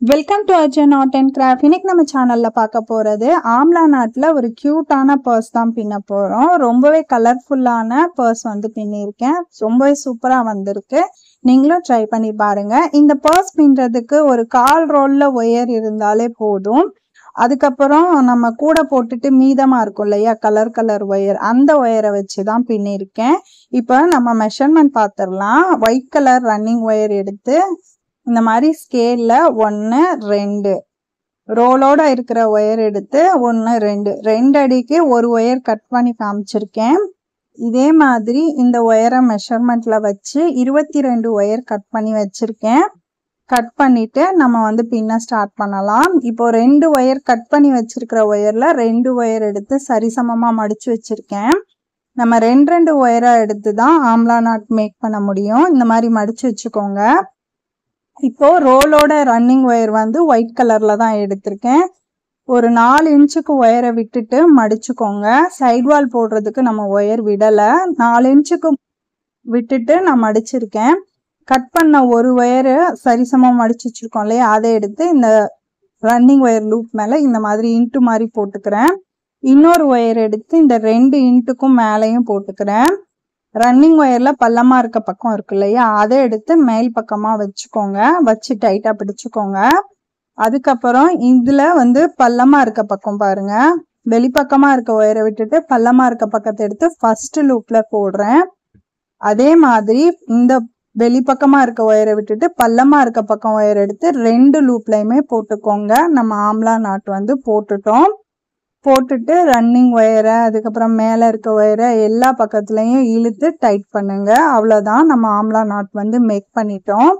welcome to Arjun art and craft இன்னைக்கு நம்ம சேனல்ல பார்க்க போறது ஆம்லா நாட்டில் ஒரு கியூட்டான பர்ஸ் தான் பின்ன போறோம் ரொம்பவே கலர்ஃபுல்லான பர்ஸ் வந்து பின்னிருக்கேன் ரொம்பவே சூப்பரா வந்திருக்கு நீங்களும் ட்ரை பண்ணி பாருங்க இந்த பர்ஸ் பின்னுறதுக்கு ஒரு கால் ரோல்ல ஒயர் இருந்தாலே போதும் அதுக்கப்புறம் நம்ம கூட போட்டுட்டு மீதமா இருக்கும் இல்லையா கலர் கலர் ஒயர் அந்த ஒயரை வச்சு தான் பின்னிருக்கேன் இப்போ நம்ம மெஷர்மெண்ட் பார்த்துடலாம் ஒயிட் கலர் ரன்னிங் ஒயர் எடுத்து இந்த மாதிரி ஸ்கேல்ல ஒன்று ரெண்டு ரோலோட இருக்கிற ஒயர் எடுத்து ஒன்று ரெண்டு ரெண்டு அடிக்கு ஒரு ஒயர் கட் பண்ணி காமிச்சிருக்கேன் இதே மாதிரி இந்த ஒயரை மெஷர்மெண்ட்ல வச்சு இருபத்தி ரெண்டு ஒயர் கட் பண்ணி வச்சிருக்கேன் கட் பண்ணிட்டு நம்ம வந்து பின்ன ஸ்டார்ட் பண்ணலாம் இப்போ ரெண்டு ஒயர் கட் பண்ணி வச்சிருக்கிற ஒயர்ல ரெண்டு ஒயர் எடுத்து சரிசமமா மடிச்சு வச்சிருக்கேன் நம்ம ரெண்டு ரெண்டு ஒயரா எடுத்து தான் ஆம்லா நாட் மேக் பண்ண முடியும் இந்த மாதிரி மடிச்சு வச்சுக்கோங்க இப்போ ரோலோட ரன்னிங் ஒயர் வந்து ஒயிட் கலர்ல தான் எடுத்திருக்கேன் ஒரு நாலு இன்ச்சுக்கு ஒயரை விட்டுட்டு மடிச்சுக்கோங்க சைட் வால் போடுறதுக்கு நம்ம ஒயர் விடலை நாலு இன்ச்சுக்கு விட்டுட்டு நான் மடிச்சிருக்கேன் கட் பண்ண ஒரு ஒயரு சரிசமம் மடிச்சு வச்சிருக்கோம் இல்லையா அதை எடுத்து இந்த ரன்னிங் ஒயர் லூப் மேல இந்த மாதிரி இன்ட்டு மாதிரி போட்டுக்கிறேன் இன்னொரு ஒயர் எடுத்து இந்த ரெண்டு இன்ட்டுக்கும் மேலேயும் போட்டுக்கிறேன் ரன்னிங் ஒயர்ல பள்ளமா இருக்க பக்கம் இருக்கு இல்லையா அதை எடுத்து மேல் பக்கமா வச்சுக்கோங்க வச்சு டைட்டா பிடிச்சுக்கோங்க அதுக்கப்புறம் இதுல வந்து பள்ளமா இருக்க பக்கம் பாருங்க வெளிப்பக்கமா இருக்க ஒயரை விட்டுட்டு பள்ளமா இருக்க பக்கத்தை எடுத்து ஃபர்ஸ்ட் லூப்ல போடுறேன் அதே மாதிரி இந்த வெளிப்பக்கமா இருக்க ஒயரை விட்டுட்டு பள்ளமா இருக்க பக்கம் ஒயர் எடுத்து ரெண்டு லூப்லயுமே போட்டுக்கோங்க நம்ம ஆம்லா நாட் வந்து போட்டுட்டோம் போட்டுட்டு ரன்னிங் ஒயரை அதுக்கப்புறம் மேலே இருக்க ஒயரை எல்லா பக்கத்துலையும் இழுத்து டைட் பண்ணுங்க அவ்வளோதான் நம்ம ஆம்லா நாட் வந்து மேக் பண்ணிட்டோம்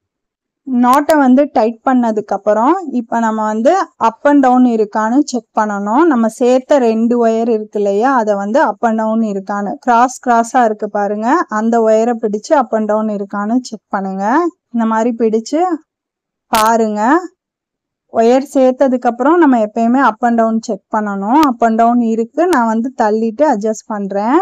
நாட்டை வந்து டைட் பண்ணதுக்கு அப்புறம் இப்போ நம்ம வந்து அப் அண்ட் டவுன் இருக்கான்னு செக் பண்ணணும் நம்ம சேர்த்த ரெண்டு ஒயர் இருக்கு இல்லையா அதை வந்து அப் அண்ட் டவுன் இருக்கான்னு கிராஸ் கிராஸாக இருக்கு பாருங்க அந்த ஒயரை பிடிச்சு அப் அண்ட் டவுன் இருக்கான்னு செக் பண்ணுங்க இந்த மாதிரி பிடிச்சு பாருங்க ஒயர் சேர்த்ததுக்கு அப்புறம் நம்ம எப்பயுமே அப் அண்ட் டவுன் செக் பண்ணணும் அப் அண்ட் டவுன் இருக்கு நான் வந்து தள்ளிட்டு அட்ஜஸ்ட் பண்றேன்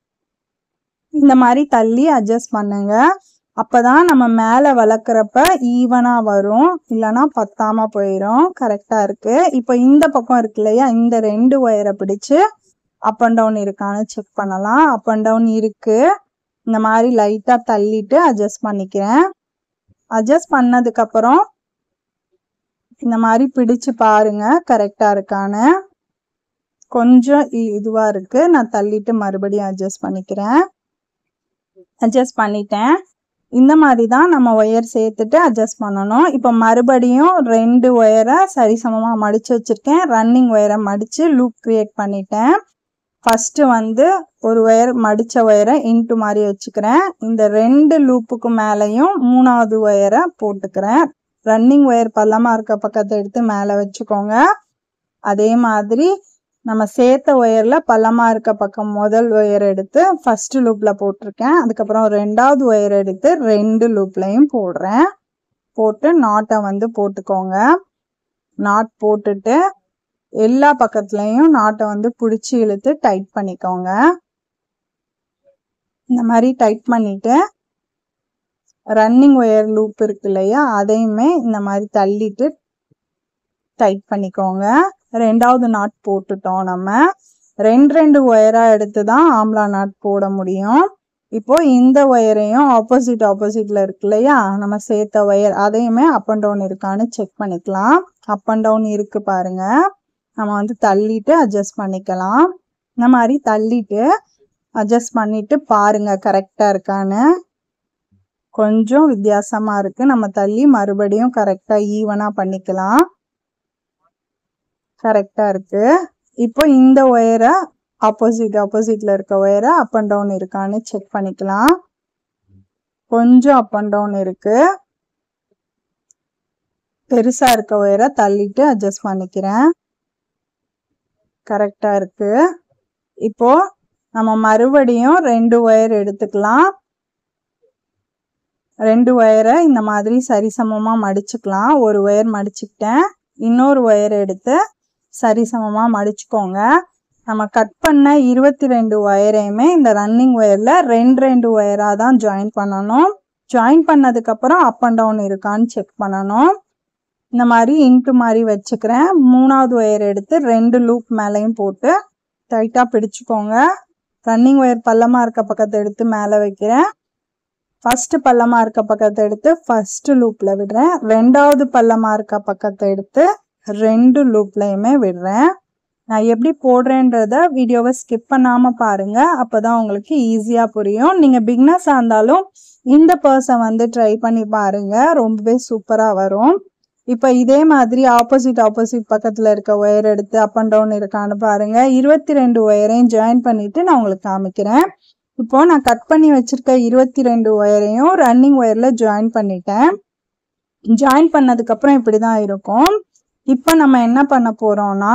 இந்த மாதிரி தள்ளி அட்ஜஸ்ட் பண்ணுங்க அப்பதான் நம்ம மேல வளர்க்குறப்ப ஈவனா வரும் இல்லைன்னா பத்தாம போயிடும் கரெக்டா இருக்கு இப்போ இந்த பக்கம் இருக்கு இல்லையா இந்த ரெண்டு ஒயரை பிடிச்சு அப் அண்ட் டவுன் இருக்கான்னு செக் பண்ணலாம் அப் அண்ட் டவுன் இருக்கு இந்த மாதிரி லைட்டா தள்ளிட்டு அட்ஜஸ்ட் பண்ணிக்கிறேன் அட்ஜஸ்ட் பண்ணதுக்கு அப்புறம் இந்த மாதிரி பிடிச்சு பாருங்க கரெக்டா இருக்கான்னு கொஞ்சம் இ- இதுவா இருக்கு நான் தள்ளிட்டு மறுபடியும் அட்ஜஸ்ட் பண்ணிக்கிறேன் அட்ஜஸ்ட் பண்ணிட்டேன் இந்த மாதிரி தான் நம்ம ஒயர் சேர்த்துட்டு அட்ஜஸ்ட் பண்ணணும் இப்போ மறுபடியும் ரெண்டு ஒயரை சரிசமமாக மடிச்சு வச்சிருக்கேன் ரன்னிங் ஒயரை மடிச்சு லூப் கிரியேட் பண்ணிட்டேன் ஃபர்ஸ்ட் வந்து ஒரு ஒயர் மடிச்ச ஒயரை இன்ட்டு மாதிரி வச்சுக்கிறேன் இந்த ரெண்டு லூப்புக்கு மேலேயும் மூணாவது ஒயரை போட்டுக்கிறேன் ரன்னிங் ஒயர் பள்ளமா இருக்க பக்கத்தை எடுத்து மேலே வச்சுக்கோங்க அதே மாதிரி நம்ம சேர்த்த ஒயர்ல பள்ளமா இருக்க பக்கம் முதல் ஒயர் எடுத்து ஃபர்ஸ்ட் லூப்ல போட்டிருக்கேன் அதுக்கப்புறம் ரெண்டாவது ஒயர் எடுத்து ரெண்டு லூப்லையும் போடுறேன் போட்டு நாட்டை வந்து போட்டுக்கோங்க நாட் போட்டுட்டு எல்லா பக்கத்துலயும் நாட்டை வந்து பிடிச்சி இழுத்து டைட் பண்ணிக்கோங்க இந்த மாதிரி டைட் பண்ணிட்டு ரன்னிங் ஒயர் லூப் இருக்கு இல்லையா அதையுமே இந்த மாதிரி தள்ளிட்டு டைட் பண்ணிக்கோங்க ரெண்டாவது நாட் போட்டுட்டோம் நம்ம ரெண்டு ரெண்டு ஒயரா எடுத்து தான் ஆம்லா நாட் போட முடியும் இப்போ இந்த ஒயரையும் ஆப்போசிட் ஆப்போசிட்ல இருக்கு இல்லையா நம்ம சேர்த்த ஒயர் அதையுமே அப் அண்ட் டவுன் இருக்கான்னு செக் பண்ணிக்கலாம் அப் அண்ட் டவுன் இருக்கு பாருங்க நம்ம வந்து தள்ளிட்டு அட்ஜஸ்ட் பண்ணிக்கலாம் இந்த மாதிரி தள்ளிட்டு அட்ஜஸ்ட் பண்ணிட்டு பாருங்க கரெக்டா இருக்கான்னு கொஞ்சம் வித்தியாசமா இருக்கு நம்ம தள்ளி மறுபடியும் கரெக்டா ஈவனா பண்ணிக்கலாம் கரெக்டா இருக்கு இப்போ இந்த ஒயரை ஆப்போசிட் ஆப்போசிட்ல இருக்க ஒயரை அப் அண்ட் டவுன் இருக்கான்னு செக் பண்ணிக்கலாம் கொஞ்சம் அப் அண்ட் டவுன் இருக்கு பெருசா இருக்க ஒயரை தள்ளிட்டு அட்ஜஸ்ட் பண்ணிக்கிறேன் கரெக்டா இருக்கு இப்போ நம்ம மறுபடியும் ரெண்டு ஒயர் எடுத்துக்கலாம் ரெண்டு ஒயரை இந்த மாதிரி சரிசமமா மடிச்சுக்கலாம் ஒரு ஒயர் மடிச்சுக்கிட்டேன் இன்னொரு ஒயர் எடுத்து சரிசமமா மடிச்சுக்கோங்க நம்ம கட் பண்ண இருபத்தி ரெண்டு ஒயரையுமே இந்த ரன்னிங் ஒயர்ல ரெண்டு ரெண்டு ஒயரா தான் ஜாயின் பண்ணணும் ஜாயின் பண்ணதுக்கு அப்புறம் அப் அண்ட் டவுன் இருக்கான்னு செக் பண்ணணும் இந்த மாதிரி இன்ட்டு மாதிரி வச்சுக்கிறேன் மூணாவது ஒயர் எடுத்து ரெண்டு லூப் மேலேயும் போட்டு டைட்டாக பிடிச்சுக்கோங்க ரன்னிங் ஒயர் பள்ளமாக இருக்க பக்கத்தை எடுத்து மேலே வைக்கிறேன் ஃபர்ஸ்ட் பள்ளமாக இருக்க பக்கத்தை எடுத்து ஃபர்ஸ்ட் லூப்பில் விடுறேன் ரெண்டாவது பள்ளமாக இருக்க பக்கத்தை எடுத்து ரெண்டு லூப்லையுமே விடுறேன் நான் எப்படி போடுறேன்றத வீடியோவை ஸ்கிப் பண்ணாமல் பாருங்க அப்பதான் உங்களுக்கு ஈஸியாக புரியும் நீங்கள் பிக்னஸாக இருந்தாலும் இந்த பர்சன் வந்து ட்ரை பண்ணி பாருங்க ரொம்பவே சூப்பராக வரும் இப்போ இதே மாதிரி ஆப்போசிட் ஆப்போசிட் பக்கத்தில் இருக்க ஒயர் எடுத்து அப் அண்ட் டவுன் இருக்கான்னு பாருங்க இருபத்தி ரெண்டு ஒயரையும் ஜாயின் பண்ணிட்டு நான் உங்களுக்கு காமிக்கிறேன் இப்போ நான் கட் பண்ணி வச்சிருக்க இருபத்தி ரெண்டு ஒயரையும் ரன்னிங் ஒயர்ல ஜாயின் பண்ணிட்டேன் ஜாயின் பண்ணதுக்கு அப்புறம் இப்படிதான் இருக்கும் இப்போ நம்ம என்ன பண்ண போறோம்னா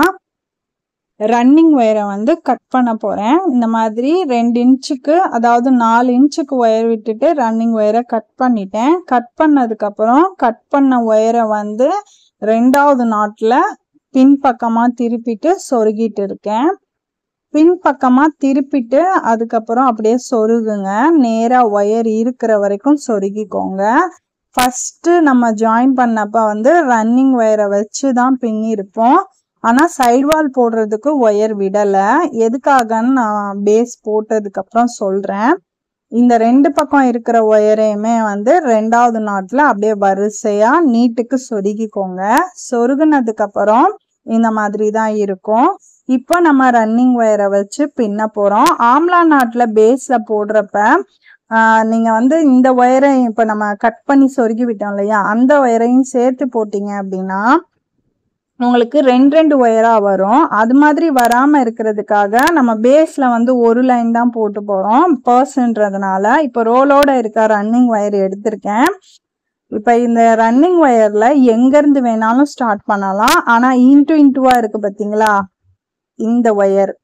ரன்னிங் ஒயரை வந்து கட் பண்ண போறேன் இந்த மாதிரி ரெண்டு இன்ச்சுக்கு அதாவது நாலு இன்ச்சுக்கு ஒயர் விட்டுட்டு ரன்னிங் ஒயரை கட் பண்ணிட்டேன் கட் பண்ணதுக்கு அப்புறம் கட் பண்ண ஒயரை வந்து ரெண்டாவது நாட்ல பின்பக்கமா திருப்பிட்டு சொருகிட்டு இருக்கேன் பின்பக்கமா திருப்பிட்டு அதுக்கப்புறம் அப்படியே சொருகுங்க நேரா ஒயர் இருக்கிற வரைக்கும் சொருகிக்கோங்க ஃபர்ஸ்ட் நம்ம ஜாயின் பண்ணப்ப வந்து ரன்னிங் ஒயரை வச்சு தான் பின்னிருப்போம் ஆனா சைடு வால் போடுறதுக்கு ஒயர் விடல எதுக்காகன்னு நான் பேஸ் போட்டதுக்கு அப்புறம் சொல்றேன் இந்த ரெண்டு பக்கம் இருக்கிற ஒயரையுமே வந்து ரெண்டாவது நாட்ல அப்படியே வரிசையா நீட்டுக்கு சொருகிக்கோங்க சொருகுனதுக்கு அப்புறம் இந்த மாதிரி தான் இருக்கும் இப்போ நம்ம ரன்னிங் ஒயரை வச்சு பின்ன போறோம் ஆம்லா நாட்ல பேஸ்ல போடுறப்ப ஆஹ் நீங்க வந்து இந்த ஒயரை இப்ப நம்ம கட் பண்ணி சொருகி விட்டோம் இல்லையா அந்த ஒயரையும் சேர்த்து போட்டீங்க அப்படின்னா உங்களுக்கு ரெண்டு ரெண்டு ஒயரா வரும் அது மாதிரி வராம இருக்கிறதுக்காக நம்ம பேஸ்ல வந்து ஒரு லைன் தான் போட்டு போறோம் பர்ஸ்ன்றதுனால இப்போ ரோலோட இருக்க ரன்னிங் ஒயர் எடுத்திருக்கேன் இப்ப இந்த ரன்னிங் ஒயர்ல எங்க இருந்து வேணாலும் ஸ்டார்ட் பண்ணலாம் ஆனா இன்டு இன்டுவா இருக்கு பாத்தீங்களா இந்த ஒயர்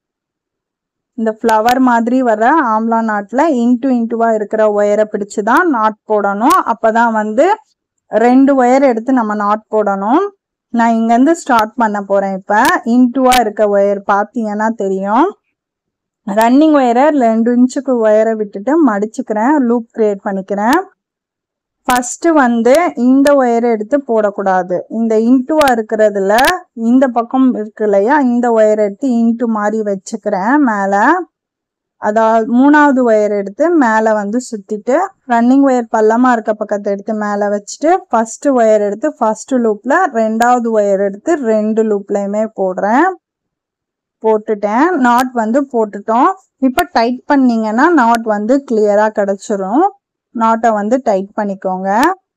இந்த ஃப்ளவர் மாதிரி வர ஆம்லா நாட்ல இன்டு இன்டுவா இருக்கிற ஒயரை பிடிச்சு தான் நாட் போடணும் அப்பதான் வந்து ரெண்டு ஒயர் எடுத்து நம்ம நாட் போடணும் நான் இங்கேருந்து ஸ்டார்ட் பண்ண போறேன் இப்ப இன்டுவா இருக்க ஒயர் பார்த்தீங்கன்னா தெரியும் ரன்னிங் ஒயரை ரெண்டு இன்ச்சுக்கு ஒயரை விட்டுட்டு மடிச்சுக்கிறேன் லூப் கிரியேட் பண்ணிக்கிறேன் ஃபர்ஸ்ட் வந்து இந்த ஒயரை எடுத்து போடக்கூடாது இந்த இன்ட்டுவா இருக்கிறதுல இந்த பக்கம் இருக்கு இல்லையா இந்த ஒயரை எடுத்து இன்ட்டு மாதிரி வச்சுக்கிறேன் மேல அதாவது மூணாவது ஒயர் எடுத்து மேல வந்து சுத்திட்டு ரன்னிங் ஒயர் பள்ளமா இருக்க பக்கத்தை எடுத்து மேல வச்சுட்டு ஃபர்ஸ்ட் ஒயர் எடுத்து ஃபர்ஸ்ட் லூப்ல ரெண்டாவது ஒயர் எடுத்து ரெண்டு லூப்லயுமே போடுறேன் போட்டுட்டேன் நாட் வந்து போட்டுட்டோம் இப்போ டைட் பண்ணீங்கன்னா நாட் வந்து கிளியரா கிடைச்சிரும் நாட்டை வந்து டைட் பண்ணிக்கோங்க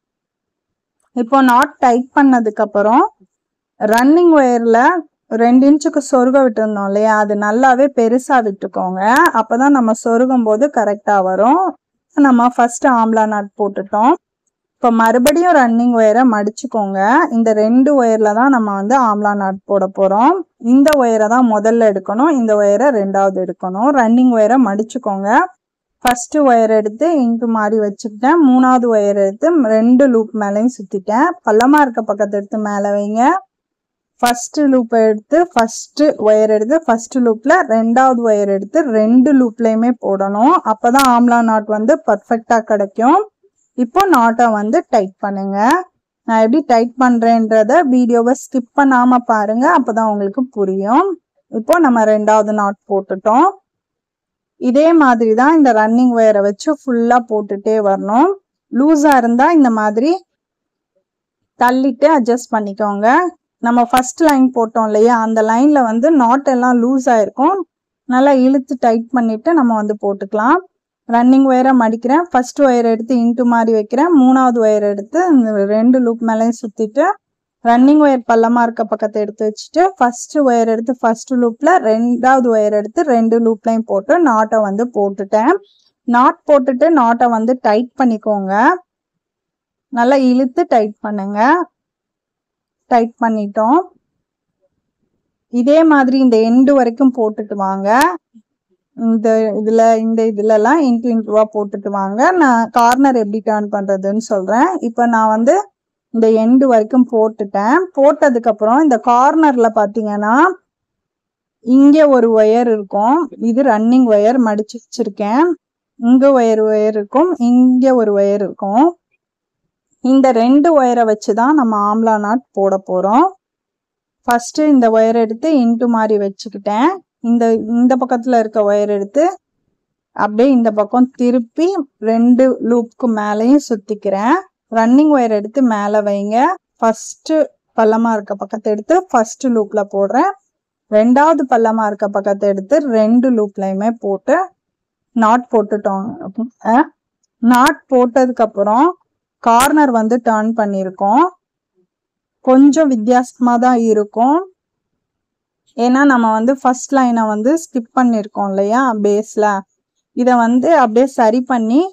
இப்போ நாட் டைட் பண்ணதுக்கு அப்புறம் ரன்னிங் ஒயர்ல ரெண்டு இன்ச்சுக்கு சொருக விட்டுருந்தோம் இல்லையா அது நல்லாவே பெருசா விட்டுக்கோங்க அப்பதான் நம்ம சொருகும் போது கரெக்டா வரும் நம்ம ஃபர்ஸ்ட் ஆம்லா நாட் போட்டுட்டோம் இப்போ மறுபடியும் ரன்னிங் ஒயரை மடிச்சுக்கோங்க இந்த ரெண்டு ஒயர்ல தான் நம்ம வந்து ஆம்லா நாட் போட போறோம் இந்த ஒயரை தான் முதல்ல எடுக்கணும் இந்த ஒயரை ரெண்டாவது எடுக்கணும் ரன்னிங் ஒயரை மடிச்சுக்கோங்க ஃபர்ஸ்ட் ஒயர் எடுத்து இங்கு மாதிரி வச்சுக்கிட்டேன் மூணாவது ஒயர் எடுத்து ரெண்டு லூப் மேலேயும் சுத்திட்டேன் பள்ளமா இருக்க பக்கத்தை எடுத்து மேலே வைங்க ஃபர்ஸ்ட் லூப் எடுத்து ஃபர்ஸ்ட் ஒயர் எடுத்து ஃபர்ஸ்ட் லூப்ல ரெண்டாவது ஒயர் எடுத்து ரெண்டு லூப்லயுமே போடணும் அப்பதான் ஆம்லா நாட் வந்து பர்ஃபெக்டா கிடைக்கும் இப்போ நாட்டை வந்து டைட் பண்ணுங்க நான் எப்படி டைட் பண்றேன்றத வீடியோவை ஸ்கிப் பண்ணாம பாருங்க அப்பதான் உங்களுக்கு புரியும் இப்போ நம்ம ரெண்டாவது நாட் போட்டுட்டோம் இதே மாதிரி தான் இந்த ரன்னிங் ஒயரை வச்சு ஃபுல்லா போட்டுட்டே வரணும் லூஸா இருந்தா இந்த மாதிரி தள்ளிட்டு அட்ஜஸ்ட் பண்ணிக்கோங்க நம்ம ஃபர்ஸ்ட் லைன் போட்டோம் இல்லையா அந்த லைன்ல வந்து நாட் எல்லாம் லூஸ் ஆயிருக்கும் நல்லா இழுத்து டைட் பண்ணிட்டு நம்ம வந்து போட்டுக்கலாம் ரன்னிங் ஒயரை மடிக்கிறேன் ஃபர்ஸ்ட் ஒயர் எடுத்து இன்ட்டு மாதிரி வைக்கிறேன் மூணாவது ஒயர் எடுத்து இந்த ரெண்டு லூப் மேலேயும் சுத்திட்டு ரன்னிங் ஒயர் பள்ளமா இருக்க பக்கத்தை எடுத்து வச்சுட்டு ஃபர்ஸ்ட் ஒயர் எடுத்து ஃபர்ஸ்ட் லூப்ல ரெண்டாவது ஒயர் எடுத்து ரெண்டு லூப்லையும் போட்டு நாட்டை வந்து போட்டுட்டேன் நாட் போட்டுட்டு நாட்டை வந்து டைட் பண்ணிக்கோங்க நல்லா இழுத்து டைட் பண்ணுங்க டைட் பண்ணிட்டோம் இதே மாதிரி இந்த எண்டு வரைக்கும் போட்டுட்டு வாங்க இந்த இதுல இந்த இதுலலாம் இன்ட்டு இன்ட்டுவா போட்டுட்டு வாங்க நான் கார்னர் எப்படி டர்ன் பண்றதுன்னு சொல்றேன் இப்போ நான் வந்து இந்த எண்டு வரைக்கும் போட்டுட்டேன் போட்டதுக்கு அப்புறம் இந்த கார்னர்ல பாத்தீங்கன்னா இங்க ஒரு ஒயர் இருக்கும் இது ரன்னிங் ஒயர் மடிச்சு வச்சிருக்கேன் இங்க ஒயர் ஒயர் இருக்கும் இங்க ஒரு ஒயர் இருக்கும் இந்த ரெண்டு ஒயரை வச்சு தான் நம்ம ஆம்லா நாட் போட போகிறோம் ஃபஸ்ட்டு இந்த ஒயர் எடுத்து இன்ட்டு மாதிரி வச்சுக்கிட்டேன் இந்த இந்த பக்கத்தில் இருக்க ஒயர் எடுத்து அப்படியே இந்த பக்கம் திருப்பி ரெண்டு லூப்க்கு மேலேயும் சுற்றிக்கிறேன் ரன்னிங் ஒயர் எடுத்து மேலே வைங்க ஃபஸ்ட்டு பள்ளமாக இருக்க பக்கத்தை எடுத்து ஃபஸ்ட்டு லூப்பில் போடுறேன் ரெண்டாவது பள்ளமாக இருக்க பக்கத்தை எடுத்து ரெண்டு லூப்லையுமே போட்டு நாட் போட்டுட்டோம் நாட் போட்டதுக்கப்புறம் கார்னர் வந்து டர்ன் பண்ணியிருக்கோம் கொஞ்சம் வித்தியாசமாக தான் இருக்கும் ஏன்னா நம்ம வந்து ஃபர்ஸ்ட் லைனை வந்து ஸ்கிப் பண்ணியிருக்கோம் இல்லையா பேஸில் இதை வந்து அப்படியே சரி பண்ணி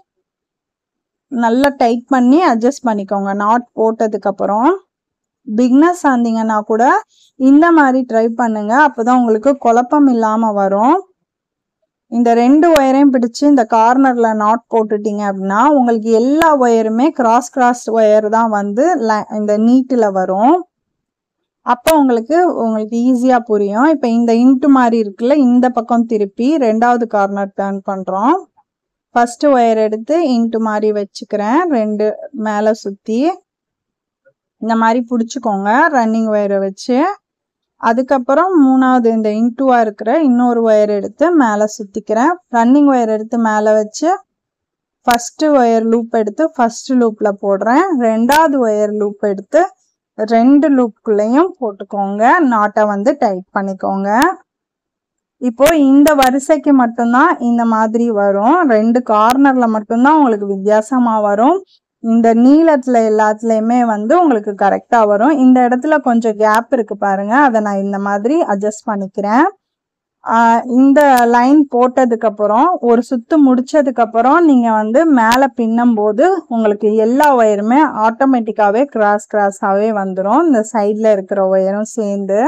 நல்லா டைட் பண்ணி அட்ஜஸ்ட் பண்ணிக்கோங்க நாட் போட்டதுக்கப்புறம் பிக்னஸ் ஆந்தீங்கன்னா கூட இந்த மாதிரி ட்ரை பண்ணுங்க அப்போதான் உங்களுக்கு குழப்பம் இல்லாமல் வரும் இந்த ரெண்டு ஒயரையும் பிடிச்சு இந்த கார்னர்ல நாட் போட்டுட்டீங்க அப்படின்னா உங்களுக்கு எல்லா ஒயருமே கிராஸ் கிராஸ் ஒயர் தான் வந்து இந்த நீட்டில் வரும் அப்போ உங்களுக்கு உங்களுக்கு ஈஸியாக புரியும் இப்போ இந்த இன்ட்டு மாதிரி இருக்குல்ல இந்த பக்கம் திருப்பி ரெண்டாவது கார்னர் டர்ன் பண்ணுறோம் ஃபஸ்ட்டு ஒயர் எடுத்து இன்ட்டு மாதிரி வச்சுக்கிறேன் ரெண்டு மேலே சுற்றி இந்த மாதிரி பிடிச்சிக்கோங்க ரன்னிங் ஒயரை வச்சு அதுக்கப்புறம் மூணாவது இந்த இன்ட்டுவாக இருக்கிற இன்னொரு ஒயர் எடுத்து மேலே சுற்றிக்கிறேன் ரன்னிங் ஒயர் எடுத்து மேலே வச்சு ஃபஸ்ட்டு ஒயர் லூப் எடுத்து ஃபஸ்ட்டு லூப்பில் போடுறேன் ரெண்டாவது ஒயர் லூப் எடுத்து ரெண்டு லூப்புக்குள்ளேயும் போட்டுக்கோங்க நாட்டை வந்து டைட் பண்ணிக்கோங்க இப்போ இந்த வரிசைக்கு மட்டும்தான் இந்த மாதிரி வரும் ரெண்டு கார்னர்ல மட்டும்தான் உங்களுக்கு வித்தியாசமா வரும் இந்த நீளத்துல எல்லாத்துலயுமே வந்து உங்களுக்கு கரெக்டா வரும் இந்த இடத்துல கொஞ்சம் கேப் இருக்கு பாருங்க அதை நான் இந்த மாதிரி அட்ஜஸ்ட் பண்ணிக்கிறேன் இந்த லைன் போட்டதுக்கு அப்புறம் ஒரு சுத்து முடிச்சதுக்கு அப்புறம் நீங்க வந்து மேல பின்னும் போது உங்களுக்கு எல்லா ஒயருமே ஆட்டோமேட்டிக்காவே கிராஸ் கிராஸாவே வந்துடும் இந்த சைட்ல இருக்கிற ஒயரும் சேர்ந்து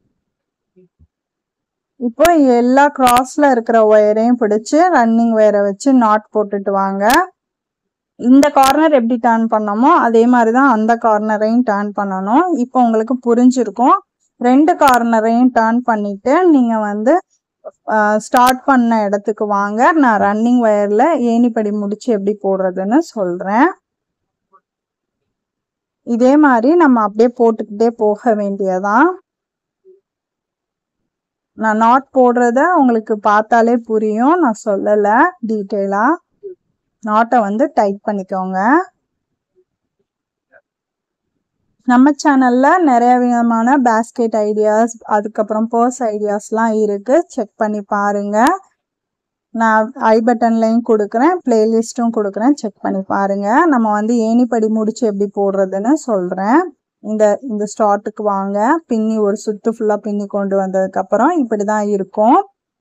இப்போ எல்லா கிராஸ்ல இருக்கிற ஒயரையும் பிடிச்சு ரன்னிங் ஒயரை வச்சு நாட் போட்டுட்டு வாங்க இந்த கார்னர் எப்படி டர்ன் பண்ணோமோ அதே மாதிரி தான் அந்த கார்னரையும் டர்ன் பண்ணணும் இப்போ உங்களுக்கு புரிஞ்சிருக்கும் ரெண்டு கார்னரையும் டர்ன் பண்ணிட்டு நீங்க வந்து ஸ்டார்ட் பண்ண இடத்துக்கு வாங்க நான் ரன்னிங் ஒயர்ல ஏணிப்படி முடிச்சு எப்படி போடுறதுன்னு சொல்றேன் இதே மாதிரி நம்ம அப்படியே போட்டுக்கிட்டே போக வேண்டியதான் நான் நாட் போடுறத உங்களுக்கு பார்த்தாலே புரியும் நான் சொல்லலை டீட்டெயிலா நாட்டை வந்து டைட் பண்ணிக்கோங்க நம்ம சேனல்ல நிறைய விதமான பேஸ்கெட் ஐடியாஸ் அதுக்கப்புறம் பர்ஸ் ஐடியாஸ்லாம் இருக்கு செக் பண்ணி பாருங்க நான் ஐ பட்டன்லையும் கொடுக்குறேன் பிளேலிஸ்ட்டும் கொடுக்குறேன் செக் பண்ணி பாருங்க நம்ம வந்து ஏணிப்படி முடிச்சு எப்படி போடுறதுன்னு சொல்றேன் இந்த இந்த ஸ்டார்ட்டுக்கு வாங்க பின்னி ஒரு சுத்து ஃபுல்லா பின்னி கொண்டு வந்ததுக்கு அப்புறம் இப்படிதான் இருக்கும்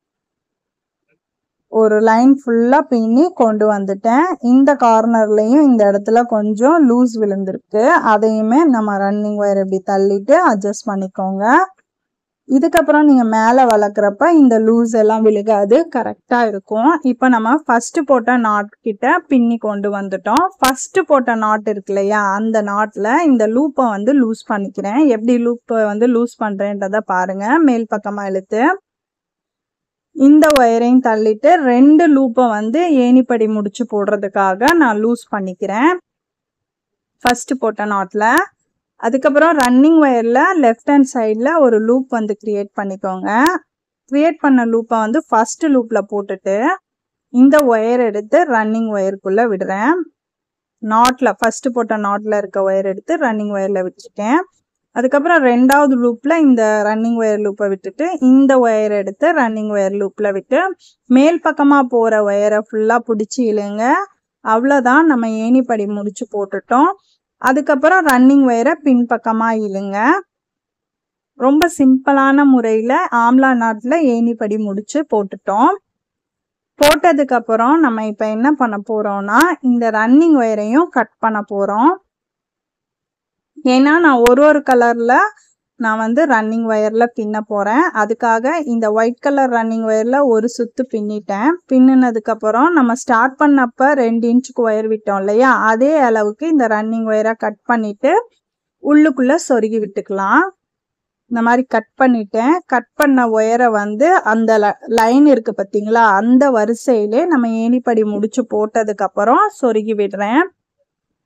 ஒரு லைன் ஃபுல்லா பின்னி கொண்டு வந்துட்டேன் இந்த கார்னர்லயும் இந்த இடத்துல கொஞ்சம் லூஸ் விழுந்திருக்கு அதையுமே நம்ம ரன்னிங் ஒயர் இப்படி தள்ளிட்டு அட்ஜஸ்ட் பண்ணிக்கோங்க இதுக்கப்புறம் நீங்க மேல வளர்க்குறப்ப இந்த லூஸ் எல்லாம் விழுகாது கரெக்டா இருக்கும் இப்போ நம்ம ஃபர்ஸ்ட் போட்ட நாட் கிட்ட பின்னி கொண்டு வந்துட்டோம் ஃபர்ஸ்ட் போட்ட நாட் இருக்கு இல்லையா அந்த நாட்ல இந்த லூப்பை வந்து லூஸ் பண்ணிக்கிறேன் எப்படி லூப்பை வந்து லூஸ் பண்றேன்றத பாருங்க மேல் பக்கமா இழுத்து இந்த ஒயரையும் தள்ளிட்டு ரெண்டு லூப்பை வந்து ஏணிப்படி முடிச்சு போடுறதுக்காக நான் லூஸ் பண்ணிக்கிறேன் ஃபர்ஸ்ட் போட்ட நாட்ல அதுக்கப்புறம் ரன்னிங் ஒயர்ல லெஃப்ட் ஹேண்ட் சைடில் ஒரு லூப் வந்து கிரியேட் பண்ணிக்கோங்க கிரியேட் பண்ண லூப்பை வந்து ஃபர்ஸ்ட் லூப்ல போட்டுட்டு இந்த ஒயர் எடுத்து ரன்னிங் ஒயருக்குள்ள விடுறேன் நாட்ல ஃபர்ஸ்ட் போட்ட நாட்ல இருக்க ஒயர் எடுத்து ரன்னிங் ஒயர்ல விட்டுட்டேன் அதுக்கப்புறம் ரெண்டாவது லூப்ல இந்த ரன்னிங் ஒயர் லூப்பை விட்டுட்டு இந்த ஒயர் எடுத்து ரன்னிங் ஒயர் லூப்ல விட்டு மேல் பக்கமா போற ஒயரை ஃபுல்லா பிடிச்சி இழுங்க அவ்வளோதான் நம்ம ஏணிப்படி முடிச்சு போட்டுட்டோம் அதுக்கப்புறம் ரன்னிங் ஒயரை பின்பக்கமா இழுங்க ரொம்ப சிம்பிளான முறையில ஆம்லா நாட்ல ஏணிப்படி முடிச்சு போட்டுட்டோம் போட்டதுக்கு அப்புறம் நம்ம இப்ப என்ன பண்ண போறோம்னா இந்த ரன்னிங் ஒயரையும் கட் பண்ண போறோம் ஏன்னா நான் ஒரு ஒரு கலர்ல நான் வந்து ரன்னிங் ஒயர்ல பின்ன போறேன் அதுக்காக இந்த ஒயிட் கலர் ரன்னிங் ஒயர்ல ஒரு சுத்து பின்னிட்டேன் பின்னினதுக்கு அப்புறம் நம்ம ஸ்டார்ட் பண்ணப்ப ரெண்டு இன்ச்சுக்கு ஒயர் விட்டோம் இல்லையா அதே அளவுக்கு இந்த ரன்னிங் ஒயரை கட் பண்ணிட்டு உள்ளுக்குள்ள சொருகி விட்டுக்கலாம் இந்த மாதிரி கட் பண்ணிட்டேன் கட் பண்ண ஒயரை வந்து அந்த லைன் இருக்கு பார்த்தீங்களா அந்த வரிசையிலே நம்ம ஏணிப்படி முடிச்சு போட்டதுக்கு அப்புறம் சொருகி விடுறேன்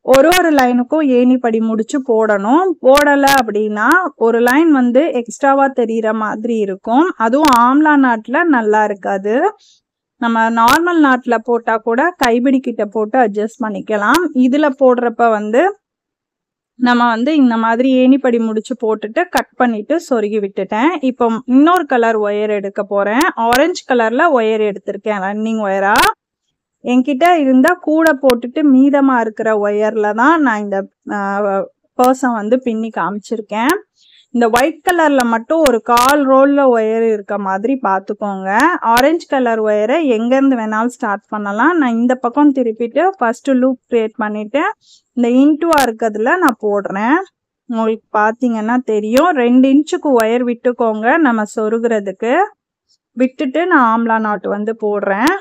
ஒரு ஒரு லைனுக்கும் ஏணிப்படி முடிச்சு போடணும் போடலை அப்படின்னா ஒரு லைன் வந்து எக்ஸ்ட்ராவா தெரியிற மாதிரி இருக்கும் அதுவும் ஆம்லா நாட்டில் நல்லா இருக்காது நம்ம நார்மல் நாட்டில் போட்டால் கூட கைபிடி கிட்ட போட்டு அட்ஜஸ்ட் பண்ணிக்கலாம் இதில் போடுறப்ப வந்து நம்ம வந்து இந்த மாதிரி ஏணிப்படி முடிச்சு போட்டுட்டு கட் பண்ணிட்டு சொருகி விட்டுட்டேன் இப்போ இன்னொரு கலர் ஒயர் எடுக்க போறேன் ஆரஞ்சு கலர்ல ஒயர் எடுத்திருக்கேன் ரன்னிங் ஒயரா என்கிட்ட இருந்தா கூட போட்டுட்டு மீதமா இருக்கிற ஒயர்ல தான் நான் இந்த பர்சன் வந்து பின்னி காமிச்சிருக்கேன் இந்த ஒயிட் கலர்ல மட்டும் ஒரு கால் ரோல்ல ஒயர் இருக்க மாதிரி பார்த்துக்கோங்க ஆரஞ்சு கலர் ஒயரை எங்கேருந்து வேணாலும் ஸ்டார்ட் பண்ணலாம் நான் இந்த பக்கம் திருப்பிட்டு ஃபர்ஸ்ட் லூப் கிரியேட் பண்ணிட்டு இந்த இன்ட்டுவா இருக்கிறதுல நான் போடுறேன் உங்களுக்கு பார்த்தீங்கன்னா தெரியும் ரெண்டு இன்ச்சுக்கு ஒயர் விட்டுக்கோங்க நம்ம சொருகிறதுக்கு விட்டுட்டு நான் ஆம்லா நாட் வந்து போடுறேன்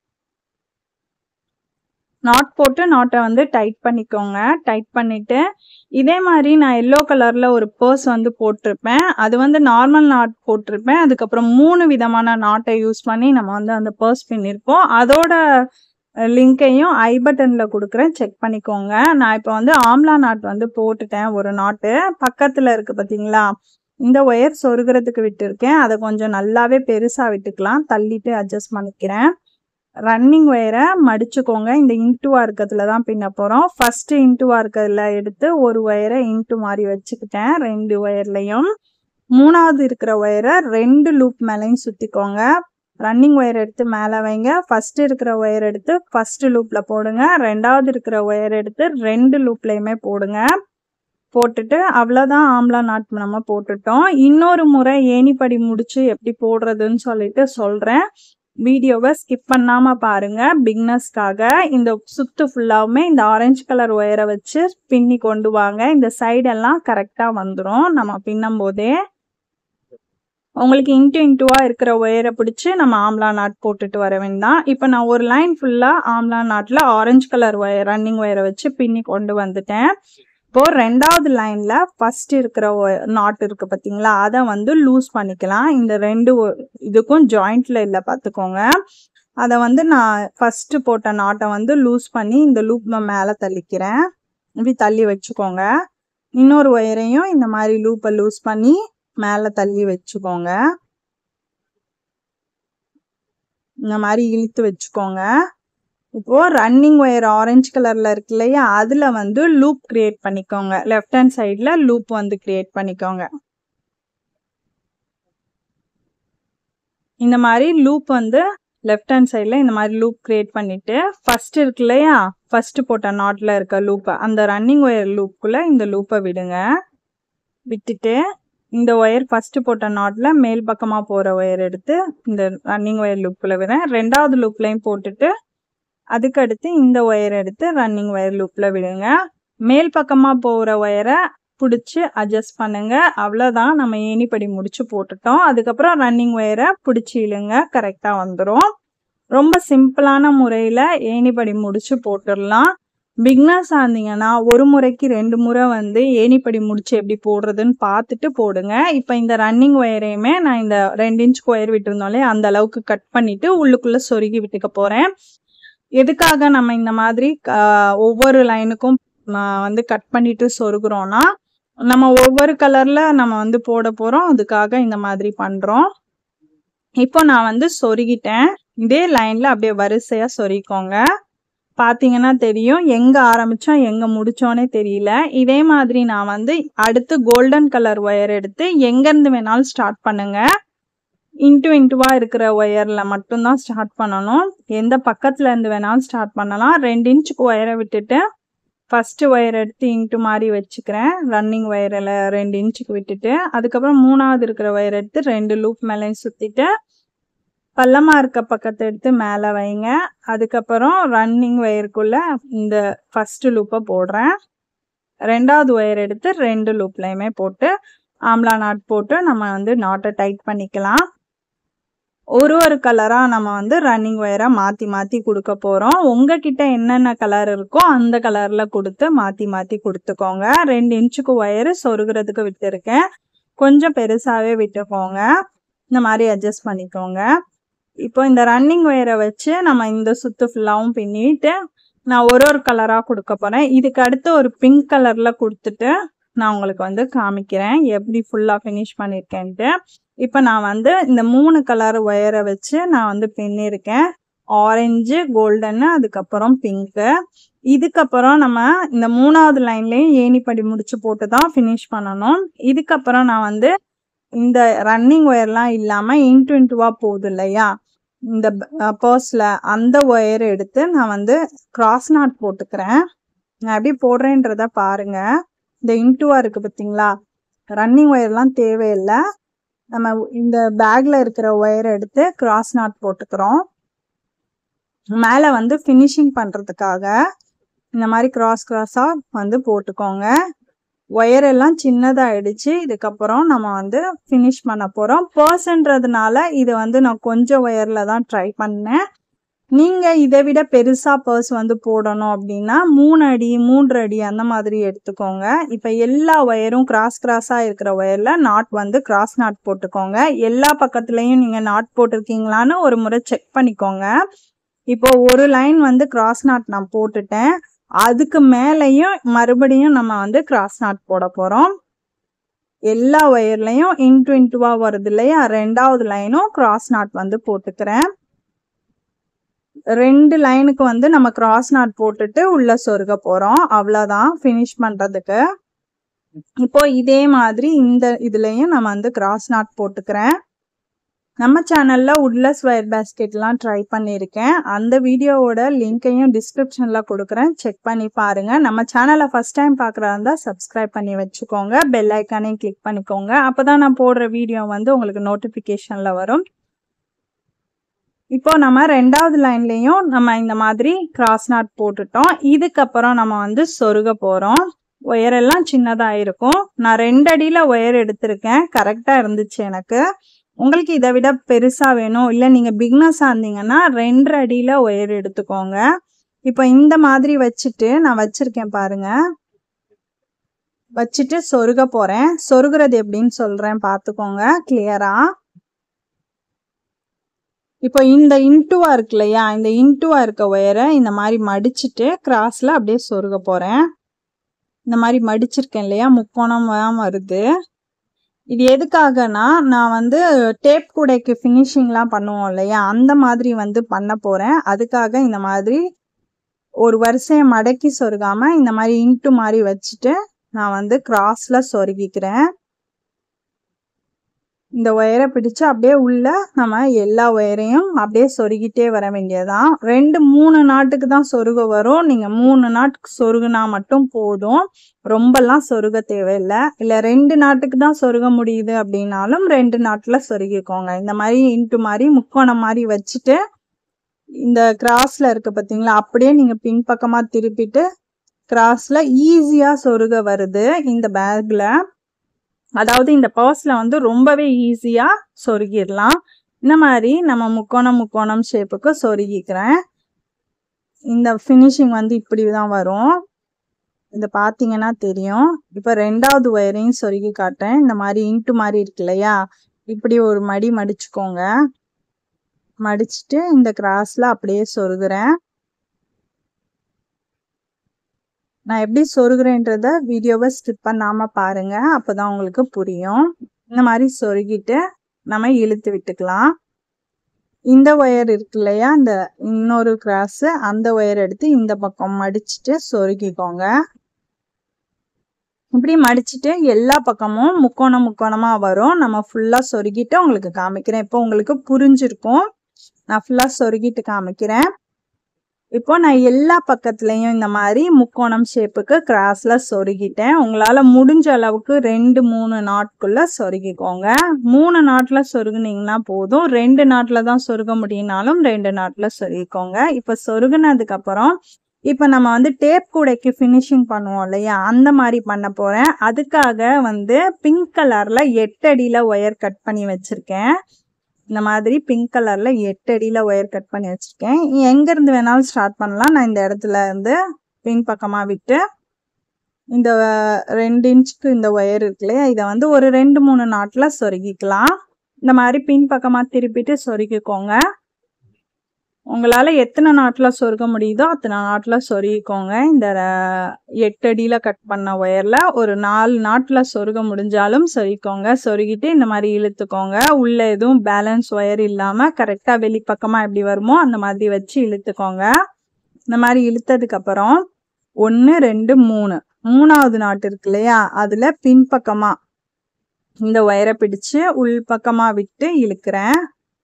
நாட் போட்டு நாட்டை வந்து டைட் பண்ணிக்கோங்க டைட் பண்ணிட்டு இதே மாதிரி நான் எல்லோ கலர்ல ஒரு பர்ஸ் வந்து போட்டிருப்பேன் அது வந்து நார்மல் நாட் போட்டிருப்பேன் அதுக்கப்புறம் மூணு விதமான நாட்டை யூஸ் பண்ணி நம்ம வந்து அந்த பர்ஸ் பின்னிருப்போம் அதோட லிங்கையும் ஐ பட்டன்ல கொடுக்குறேன் செக் பண்ணிக்கோங்க நான் இப்போ வந்து ஆம்லா நாட் வந்து போட்டுட்டேன் ஒரு நாட்டு பக்கத்துல இருக்கு பார்த்தீங்களா இந்த ஒயர் சொருகிறதுக்கு விட்டுருக்கேன் அதை கொஞ்சம் நல்லாவே பெருசா விட்டுக்கலாம் தள்ளிட்டு அட்ஜஸ்ட் பண்ணிக்கிறேன் ரன்னிங் ஒயரை மடிச்சுக்கோங்க இந்த இன்ட்டுவா இருக்கிறதுல தான் பின்ன போகிறோம் ஃபர்ஸ்ட் இன்ட்டுவா இருக்கிறதுல எடுத்து ஒரு ஒயரை இன்ட்டு மாதிரி வச்சுக்கிட்டேன் ரெண்டு ஒயர்லையும் மூணாவது இருக்கிற ஒயரை ரெண்டு லூப் மேலேயும் சுற்றிக்கோங்க ரன்னிங் ஒயர் எடுத்து மேலே வைங்க ஃபர்ஸ்ட் இருக்கிற ஒயர் எடுத்து ஃபர்ஸ்ட் லூப்பில் போடுங்க ரெண்டாவது இருக்கிற ஒயர் எடுத்து ரெண்டு லூப்லையுமே போடுங்க போட்டுட்டு அவ்வளோதான் ஆம்லா நாட் நம்ம போட்டுட்டோம் இன்னொரு முறை ஏணிப்படி முடிச்சு எப்படி போடுறதுன்னு சொல்லிட்டு சொல்கிறேன் வீடியோவை ஸ்கிப் பண்ணாம பாருங்க பிக்னஸ்க்காக இந்த சுத்து ஃபுல்லாவுமே இந்த ஆரஞ்சு கலர் ஒயரை வச்சு பின்னி கொண்டு வாங்க இந்த சைடெல்லாம் கரெக்டாக வந்துடும் நம்ம பின்னும் போதே உங்களுக்கு இன்ட்டு இன்ட்டுவா இருக்கிற ஒயரை பிடிச்சி நம்ம ஆம்லா நாட் போட்டுட்டு வர வேண்டாம் இப்போ நான் ஒரு லைன் ஃபுல்லாக ஆம்லா நாட்டில் ஆரஞ்சு கலர் ஒயர் ரன்னிங் ஒயரை வச்சு பின்னி கொண்டு வந்துட்டேன் இப்போ ரெண்டாவது லைன்ல ஃபர்ஸ்ட் இருக்கிற நாட் இருக்கு பார்த்தீங்களா அதை வந்து லூஸ் பண்ணிக்கலாம் இந்த ரெண்டு இதுக்கும் ஜாயிண்ட்ல இல்லை பார்த்துக்கோங்க அதை வந்து நான் ஃபர்ஸ்ட் போட்ட நாட்டை வந்து லூஸ் பண்ணி இந்த லூப் மேலே தள்ளிக்கிறேன் இப்படி தள்ளி வச்சுக்கோங்க இன்னொரு ஒயரையும் இந்த மாதிரி லூப்பை லூஸ் பண்ணி மேலே தள்ளி வச்சுக்கோங்க இந்த மாதிரி இழுத்து வச்சுக்கோங்க இப்போ ரன்னிங் ஒயர் ஆரஞ்சு கலர்ல இருக்கு இல்லையா அதுல வந்து லூப் கிரியேட் பண்ணிக்கோங்க லெஃப்ட் ஹேண்ட் சைட்ல லூப் வந்து கிரியேட் பண்ணிக்கோங்க இந்த மாதிரி லூப் வந்து லெஃப்ட் ஹேண்ட் சைட்ல இந்த மாதிரி லூப் கிரியேட் பண்ணிட்டு ஃபர்ஸ்ட் இருக்கு இல்லையா ஃபர்ஸ்ட் போட்ட நாட்ல இருக்க லூப்பை அந்த ரன்னிங் ஒயர் லூப்புக்குள்ள இந்த லூப்பை விடுங்க விட்டுட்டு இந்த ஒயர் ஃபர்ஸ்ட் போட்ட நாட்ல மேல் பக்கமா போற ஒயர் எடுத்து இந்த ரன்னிங் ஒயர் லூப்புக்குள்ள விடுறேன் ரெண்டாவது லூப்லையும் போட்டுட்டு அதுக்கடுத்து இந்த ஒயர் எடுத்து ரன்னிங் ஒயர் லூப்பில் விடுங்க மேல் பக்கமாக போகிற ஒயரை பிடிச்சி அட்ஜஸ்ட் பண்ணுங்க அவ்வளோதான் நம்ம ஏணிப்படி முடிச்சு போட்டுட்டோம் அதுக்கப்புறம் ரன்னிங் ஒயரை பிடிச்சி இழுங்க கரெக்டாக வந்துடும் ரொம்ப சிம்பிளான முறையில் ஏணிப்படி முடிச்சு போட்டுடலாம் பிக்னஸ் ஆனீங்கன்னா ஒரு முறைக்கு ரெண்டு முறை வந்து ஏணிப்படி முடிச்சு எப்படி போடுறதுன்னு பார்த்துட்டு போடுங்க இப்போ இந்த ரன்னிங் ஒயரையுமே நான் இந்த ரெண்டு இன்ச் ஒயர் விட்டுருந்தோம்லே அந்த அளவுக்கு கட் பண்ணிட்டு உள்ளுக்குள்ளே சொருகி விட்டுக்க போகிறேன் எதுக்காக நம்ம இந்த மாதிரி ஒவ்வொரு லைனுக்கும் வந்து கட் பண்ணிட்டு சொருகிறோம்னா நம்ம ஒவ்வொரு கலர்ல நம்ம வந்து போட போறோம் அதுக்காக இந்த மாதிரி பண்றோம் இப்போ நான் வந்து சொருகிட்டேன் இதே லைன்ல அப்படியே வரிசையா சொருகிக்கோங்க பாத்தீங்கன்னா தெரியும் எங்க ஆரம்பிச்சோம் எங்க முடிச்சோன்னே தெரியல இதே மாதிரி நான் வந்து அடுத்து கோல்டன் கலர் ஒயர் எடுத்து எங்க இருந்து வேணாலும் ஸ்டார்ட் பண்ணுங்க இன்ட்டு இன்ட்டுவாக இருக்கிற ஒயரில் மட்டும்தான் ஸ்டார்ட் பண்ணணும் எந்த பக்கத்தில் இருந்து வேணாலும் ஸ்டார்ட் பண்ணலாம் ரெண்டு இன்ச்சுக்கு ஒயரை விட்டுட்டு ஃபஸ்ட்டு ஒயர் எடுத்து இன்ட்டு மாதிரி வச்சுக்கிறேன் ரன்னிங் ஒயரில் ரெண்டு இன்ச்சுக்கு விட்டுட்டு அதுக்கப்புறம் மூணாவது இருக்கிற ஒயர் எடுத்து ரெண்டு லூப் மேலேயும் சுற்றிட்டு பள்ளமாக இருக்க பக்கத்தை எடுத்து மேலே வைங்க அதுக்கப்புறம் ரன்னிங் ஒயருக்குள்ளே இந்த ஃபஸ்ட்டு லூப்பை போடுறேன் ரெண்டாவது ஒயர் எடுத்து ரெண்டு லூப்லையுமே போட்டு ஆம்லா நாட் போட்டு நம்ம வந்து நாட்டை டைட் பண்ணிக்கலாம் ஒரு ஒரு கலராக நம்ம வந்து ரன்னிங் ஒயரை மாற்றி மாற்றி கொடுக்க போகிறோம் உங்ககிட்ட என்னென்ன கலர் இருக்கோ அந்த கலரில் கொடுத்து மாற்றி மாற்றி கொடுத்துக்கோங்க ரெண்டு இன்ச்சுக்கு ஒயரு சொருகிறதுக்கு விட்டுருக்கேன் கொஞ்சம் பெருசாகவே விட்டுக்கோங்க இந்த மாதிரி அட்ஜஸ்ட் பண்ணிக்கோங்க இப்போ இந்த ரன்னிங் ஒயரை வச்சு நம்ம இந்த சுத்து ஃபுல்லாகவும் பின்னிட்டு நான் ஒரு ஒரு கலராக கொடுக்க போகிறேன் இதுக்கு அடுத்து ஒரு பிங்க் கலரில் கொடுத்துட்டு நான் உங்களுக்கு வந்து காமிக்கிறேன் எப்படி ஃபுல்லாக ஃபினிஷ் பண்ணியிருக்கேன்ட்டு இப்போ நான் வந்து இந்த மூணு கலர் ஒயரை வச்சு நான் வந்து பின்னிருக்கேன் ஆரஞ்சு கோல்டன்னு அதுக்கப்புறம் பிங்க்கு இதுக்கப்புறம் நம்ம இந்த மூணாவது லைன்லேயும் ஏணிப்படி முடிச்சு போட்டு தான் ஃபினிஷ் பண்ணணும் இதுக்கப்புறம் நான் வந்து இந்த ரன்னிங் ஒயர்லாம் இல்லாமல் இன்ட்டு இன்ட்டுவாக போகுது இல்லையா இந்த பர்ஸில் அந்த ஒயர் எடுத்து நான் வந்து கிராஸ் நாட் போட்டுக்கிறேன் நான் எப்படி போடுறேன்றத பாருங்க இந்த இன்ட்டுவா இருக்கு பார்த்தீங்களா ரன்னிங் ஒயர்லாம் தேவையில்லை நம்ம இந்த பேக்ல இருக்கிற ஒயர் எடுத்து கிராஸ் நாட் போட்டுக்கிறோம் மேலே வந்து ஃபினிஷிங் பண்ணுறதுக்காக இந்த மாதிரி கிராஸ் கிராஸாக வந்து போட்டுக்கோங்க ஒயர் எல்லாம் சின்னதாகிடுச்சு இதுக்கப்புறம் நம்ம வந்து ஃபினிஷ் பண்ண போகிறோம் பர்ஸ்ன்றதுனால இது வந்து நான் கொஞ்சம் ஒயரில் தான் ட்ரை பண்ணேன் நீங்கள் இதை விட பெருசாக பர்ஸ் வந்து போடணும் அப்படின்னா மூணு அடி மூன்று அடி அந்த மாதிரி எடுத்துக்கோங்க இப்போ எல்லா ஒயரும் கிராஸ் கிராஸாக இருக்கிற ஒயரில் நாட் வந்து கிராஸ் நாட் போட்டுக்கோங்க எல்லா பக்கத்துலேயும் நீங்கள் நாட் போட்டிருக்கீங்களான்னு ஒரு முறை செக் பண்ணிக்கோங்க இப்போ ஒரு லைன் வந்து கிராஸ் நாட் நான் போட்டுட்டேன் அதுக்கு மேலேயும் மறுபடியும் நம்ம வந்து கிராஸ் நாட் போட போகிறோம் எல்லா ஒயர்லையும் இன்ட்டு இன்ட்டுவாக வருது இல்லையா ரெண்டாவது லைனும் கிராஸ் நாட் வந்து போட்டுக்கிறேன் ரெண்டு லைனுக்கு வந்து நம்ம கிராஸ் நாட் போட்டுட்டு உள்ள சொருக போகிறோம் அவ்வளோதான் ஃபினிஷ் பண்ணுறதுக்கு இப்போ இதே மாதிரி இந்த இதுலேயும் நம்ம வந்து கிராஸ் நாட் போட்டுக்கிறேன் நம்ம சேனலில் உட்லஸ் ஒயர் பேஸ்கெட்லாம் ட்ரை பண்ணியிருக்கேன் அந்த வீடியோவோட லிங்க்கையும் டிஸ்கிரிப்ஷனில் கொடுக்குறேன் செக் பண்ணி பாருங்கள் நம்ம சேனலை ஃபஸ்ட் டைம் பார்க்குறா இருந்தால் சப்ஸ்கிரைப் பண்ணி வச்சுக்கோங்க பெல் ஐக்கானையும் கிளிக் பண்ணிக்கோங்க அப்போ தான் நான் போடுற வீடியோ வந்து உங்களுக்கு நோட்டிஃபிகேஷனில் வரும் இப்போ நம்ம ரெண்டாவது லைன்லேயும் நம்ம இந்த மாதிரி கிராஸ் நாட் போட்டுட்டோம் இதுக்கப்புறம் நம்ம வந்து சொருக போகிறோம் ஒயர் எல்லாம் சின்னதாக இருக்கும் நான் ரெண்டு அடியில் ஒயர் எடுத்திருக்கேன் கரெக்டாக இருந்துச்சு எனக்கு உங்களுக்கு இதை விட பெருசாக வேணும் இல்லை நீங்கள் பிக்னஸாக இருந்தீங்கன்னா ரெண்டு அடியில் ஒயர் எடுத்துக்கோங்க இப்போ இந்த மாதிரி வச்சுட்டு நான் வச்சுருக்கேன் பாருங்க வச்சுட்டு சொருக போகிறேன் சொருகிறது எப்படின்னு சொல்கிறேன் பார்த்துக்கோங்க கிளியராக இப்போ இந்த இன்ட்டுவா இருக்கு இல்லையா இந்த இன்ட்டுவா இருக்க ஒயரை இந்த மாதிரி மடிச்சுட்டு கிராஸில் அப்படியே சொருக போகிறேன் இந்த மாதிரி மடிச்சிருக்கேன் இல்லையா முக்கோணமாக வருது இது எதுக்காகனா நான் வந்து டேப் கூடைக்கு ஃபினிஷிங்லாம் பண்ணுவோம் இல்லையா அந்த மாதிரி வந்து பண்ண போகிறேன் அதுக்காக இந்த மாதிரி ஒரு வரிசையை மடக்கி சொருகாமல் இந்த மாதிரி இன்ட்டு மாதிரி வச்சுட்டு நான் வந்து கிராஸில் சொருகிக்கிறேன் இந்த ஒயரை பிடிச்சு அப்படியே உள்ள நம்ம எல்லா ஒயரையும் அப்படியே சொருகிட்டே வர வேண்டியதான் ரெண்டு மூணு நாட்டுக்கு தான் சொருக வரும் நீங்க மூணு நாட்டுக்கு சொருகுனா மட்டும் போதும் ரொம்பலாம் சொருக தேவையில்லை இல்லை ரெண்டு நாட்டுக்கு தான் சொருக முடியுது அப்படின்னாலும் ரெண்டு நாட்டுல சொருகிக்கோங்க இந்த மாதிரி இன்ட்டு மாதிரி முக்கோணம் மாதிரி வச்சுட்டு இந்த கிராஸ்ல இருக்கு பார்த்தீங்களா அப்படியே நீங்க பின்பக்கமா திருப்பிட்டு கிராஸ்ல ஈஸியா சொருக வருது இந்த பேக்ல அதாவது இந்த பர்ஸில் வந்து ரொம்பவே ஈஸியாக சொருகிடலாம் இந்த மாதிரி நம்ம முக்கோணம் முக்கோணம் ஷேப்புக்கு சொருகிக்கிறேன் இந்த ஃபினிஷிங் வந்து இப்படி தான் வரும் இதை பார்த்தீங்கன்னா தெரியும் இப்போ ரெண்டாவது ஒயரையும் சொருகி காட்டுறேன் இந்த மாதிரி இன்ட்டு மாதிரி இருக்கு இல்லையா இப்படி ஒரு மடி மடிச்சுக்கோங்க மடிச்சுட்டு இந்த கிராஸில் அப்படியே சொருகிறேன் நான் எப்படி சொருகிறேன்றத வீடியோவை ஸ்கிப் பண்ணாம பாருங்க அப்பதான் உங்களுக்கு புரியும் இந்த மாதிரி சொருகிட்டு நம்ம இழுத்து விட்டுக்கலாம் இந்த ஒயர் இருக்கு இல்லையா இந்த இன்னொரு கிராஸ் அந்த ஒயர் எடுத்து இந்த பக்கம் மடிச்சுட்டு சொருகிக்கோங்க இப்படி மடிச்சுட்டு எல்லா பக்கமும் முக்கோணம் முக்கோணமா வரும் நம்ம ஃபுல்லா சொருகிட்டு உங்களுக்கு காமிக்கிறேன் இப்போ உங்களுக்கு புரிஞ்சிருக்கும் நான் ஃபுல்லா சொருகிட்டு காமிக்கிறேன் இப்போ நான் எல்லா பக்கத்துலேயும் இந்த மாதிரி முக்கோணம் ஷேப்புக்கு கிராஸில் சொருகிட்டேன் உங்களால் முடிஞ்ச அளவுக்கு ரெண்டு மூணு நாட்குள்ளே சொருகிக்கோங்க மூணு நாட்டில் சொருகுனீங்கன்னா போதும் ரெண்டு நாட்டில் தான் சொருக முடியினாலும் ரெண்டு நாட்டில் சொருகிக்கோங்க இப்போ சொருகுனதுக்கப்புறம் இப்போ நம்ம வந்து டேப் கூடைக்கு ஃபினிஷிங் பண்ணுவோம் இல்லையா அந்த மாதிரி பண்ண போகிறேன் அதுக்காக வந்து பிங்க் கலரில் எட்டு அடியில் ஒயர் கட் பண்ணி வச்சுருக்கேன் இந்த மாதிரி பிங்க் கலர்ல எட்டு அடியில ஒயர் கட் பண்ணி வச்சிருக்கேன் எங்க இருந்து வேணாலும் ஸ்டார்ட் பண்ணலாம் நான் இந்த இடத்துல இருந்து பின் பக்கமா விட்டு இந்த ரெண்டு இன்ச்சுக்கு இந்த ஒயர் இருக்கு இல்லையா இதை வந்து ஒரு ரெண்டு மூணு நாட்டில் சொருகிக்கலாம் இந்த மாதிரி பின் பக்கமா திருப்பிட்டு சொருகிக்கோங்க உங்களால எத்தனை நாட்ல சொருக முடியுதோ அத்தனை நாட்ல சொருகிக்கோங்க இந்த அஹ், எட்டு அடியில கட் பண்ண ஒயர்ல ஒரு நாலு நாட்ல சொருக முடிஞ்சாலும் சொருகிக்கோங்க சொருகிட்டு இந்த மாதிரி இழுத்துக்கோங்க உள்ள எதுவும் பேலன்ஸ் ஒயர் இல்லாம கரெக்டா வெளிப்பக்கமா எப்படி வருமோ அந்த மாதிரி வச்சு இழுத்துக்கோங்க இந்த மாதிரி இழுத்ததுக்கு அப்புறம் ஒன்று ரெண்டு மூணு மூணாவது நாட்டு இருக்கு இல்லையா அதுல பின்பக்கமா இந்த ஒயரை பிடிச்சு உள் பக்கமா விட்டு இழுக்கிறேன்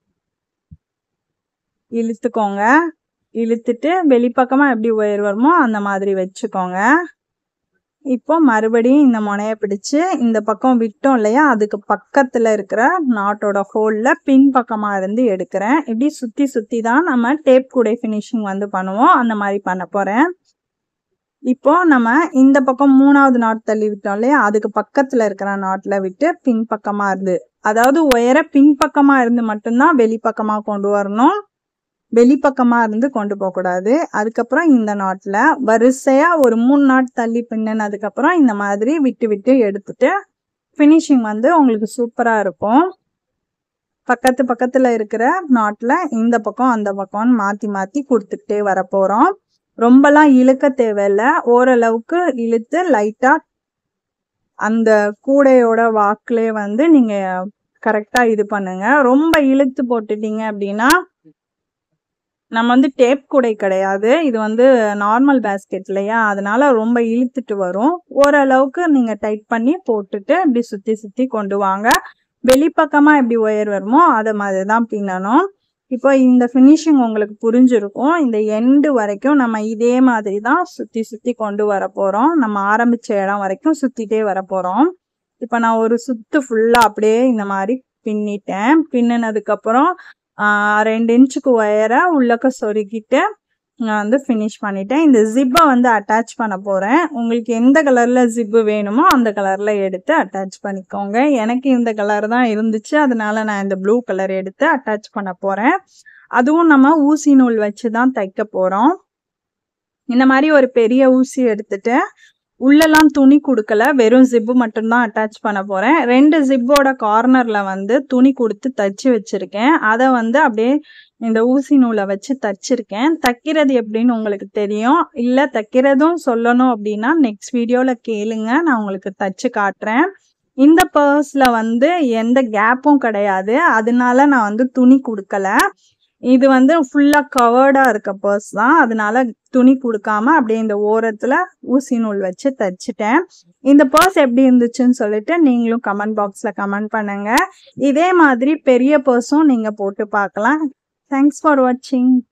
இழுத்துக்கோங்க இழுத்துட்டு வெளிப்பக்கமா எப்படி ஒயர் வருமோ அந்த மாதிரி வச்சுக்கோங்க இப்போ மறுபடியும் இந்த முனைய பிடிச்சு இந்த பக்கம் விட்டோம் இல்லையா அதுக்கு பக்கத்துல இருக்கிற நாட்டோட ஹோல்ல பின் பக்கமா இருந்து எடுக்கிறேன் இப்படி சுத்தி சுத்தி தான் நம்ம டேப் கூடை ஃபினிஷிங் வந்து பண்ணுவோம் அந்த மாதிரி பண்ண போறேன் இப்போ நம்ம இந்த பக்கம் மூணாவது நாட் தள்ளி விட்டோம் இல்லையா அதுக்கு பக்கத்துல இருக்கிற நாட்ல விட்டு பின் பக்கமா இருந்து அதாவது ஒயரை பின் பக்கமா இருந்து மட்டும்தான் வெளிப்பக்கமா கொண்டு வரணும் வெளிப்பக்கமா இருந்து கொண்டு போக கூடாது அதுக்கப்புறம் இந்த நாட்ல வரிசையா ஒரு மூணு நாட் தள்ளி பின்னனதுக்கு அப்புறம் இந்த மாதிரி விட்டு விட்டு எடுத்துட்டு ஃபினிஷிங் வந்து உங்களுக்கு சூப்பரா இருக்கும் பக்கத்து பக்கத்துல இருக்கிற நாட்ல இந்த பக்கம் அந்த பக்கம்னு மாத்தி மாத்தி கொடுத்துக்கிட்டே வர போறோம் ரொம்பலாம் இழுக்க தேவையில்ல ஓரளவுக்கு இழுத்து லைட்டா அந்த கூடையோட வாக்குலயே வந்து நீங்க கரெக்டா இது பண்ணுங்க ரொம்ப இழுத்து போட்டுட்டீங்க அப்படின்னா நம்ம வந்து டேப் கூடை கிடையாது இது வந்து நார்மல் பேஸ்கெட் இல்லையா அதனால ரொம்ப இழுத்துட்டு வரும் ஓரளவுக்கு நீங்க டைட் பண்ணி போட்டுட்டு இப்படி சுத்தி சுத்தி கொண்டு வாங்க வெளிப்பக்கமா எப்படி ஒயர் வருமோ அதை மாதிரி தான் பின்னணும் இப்போ இந்த ஃபினிஷிங் உங்களுக்கு புரிஞ்சிருக்கும் இந்த எண்டு வரைக்கும் நம்ம இதே மாதிரி தான் சுத்தி சுத்தி கொண்டு வர போறோம் நம்ம ஆரம்பிச்ச இடம் வரைக்கும் சுத்திட்டே வர போறோம் இப்போ நான் ஒரு சுத்து ஃபுல்லா அப்படியே இந்த மாதிரி பின்னிட்டேன் பின்னினதுக்கு அப்புறம் ஆஹ் ரெண்டு இன்ச்சுக்கு ஒயரை உள்ளக்க சொருகிட்டு நான் வந்து ஃபினிஷ் பண்ணிட்டேன் இந்த ஜிப்பை வந்து அட்டாச் பண்ண போறேன் உங்களுக்கு எந்த கலர்ல ஜிப்பு வேணுமோ அந்த கலர்ல எடுத்து அட்டாச் பண்ணிக்கோங்க எனக்கு இந்த கலர் தான் இருந்துச்சு அதனால நான் இந்த ப்ளூ கலர் எடுத்து அட்டாச் பண்ண போறேன் அதுவும் நம்ம ஊசி நூல் வச்சு தான் தைக்க போறோம் இந்த மாதிரி ஒரு பெரிய ஊசி எடுத்துட்டு உள்ளெல்லாம் துணி கொடுக்கல வெறும் ஜிப்பு மட்டும்தான் அட்டாச் பண்ண போறேன் ரெண்டு ஜிப்போட கார்னர்ல வந்து துணி கொடுத்து தச்சு வச்சிருக்கேன் அதை வந்து அப்படியே இந்த ஊசி நூலை வச்சு தச்சிருக்கேன் தைக்கிறது எப்படின்னு உங்களுக்கு தெரியும் இல்ல தைக்கிறதும் சொல்லணும் அப்படின்னா நெக்ஸ்ட் வீடியோல கேளுங்க நான் உங்களுக்கு தச்சு காட்டுறேன் இந்த பர்ஸ்ல வந்து எந்த கேப்பும் கிடையாது அதனால நான் வந்து துணி கொடுக்கல இது வந்து ஃபுல்லா கவர்டா இருக்க பர்ஸ் தான் அதனால துணி கொடுக்காம அப்படியே இந்த ஓரத்துல ஊசி நூல் வச்சு தச்சுட்டேன் இந்த பர்ஸ் எப்படி இருந்துச்சுன்னு சொல்லிட்டு நீங்களும் கமெண்ட் பாக்ஸ்ல கமெண்ட் பண்ணுங்க இதே மாதிரி பெரிய பர்ஸும் நீங்க போட்டு பார்க்கலாம் தேங்க்ஸ் ஃபார் வாட்சிங்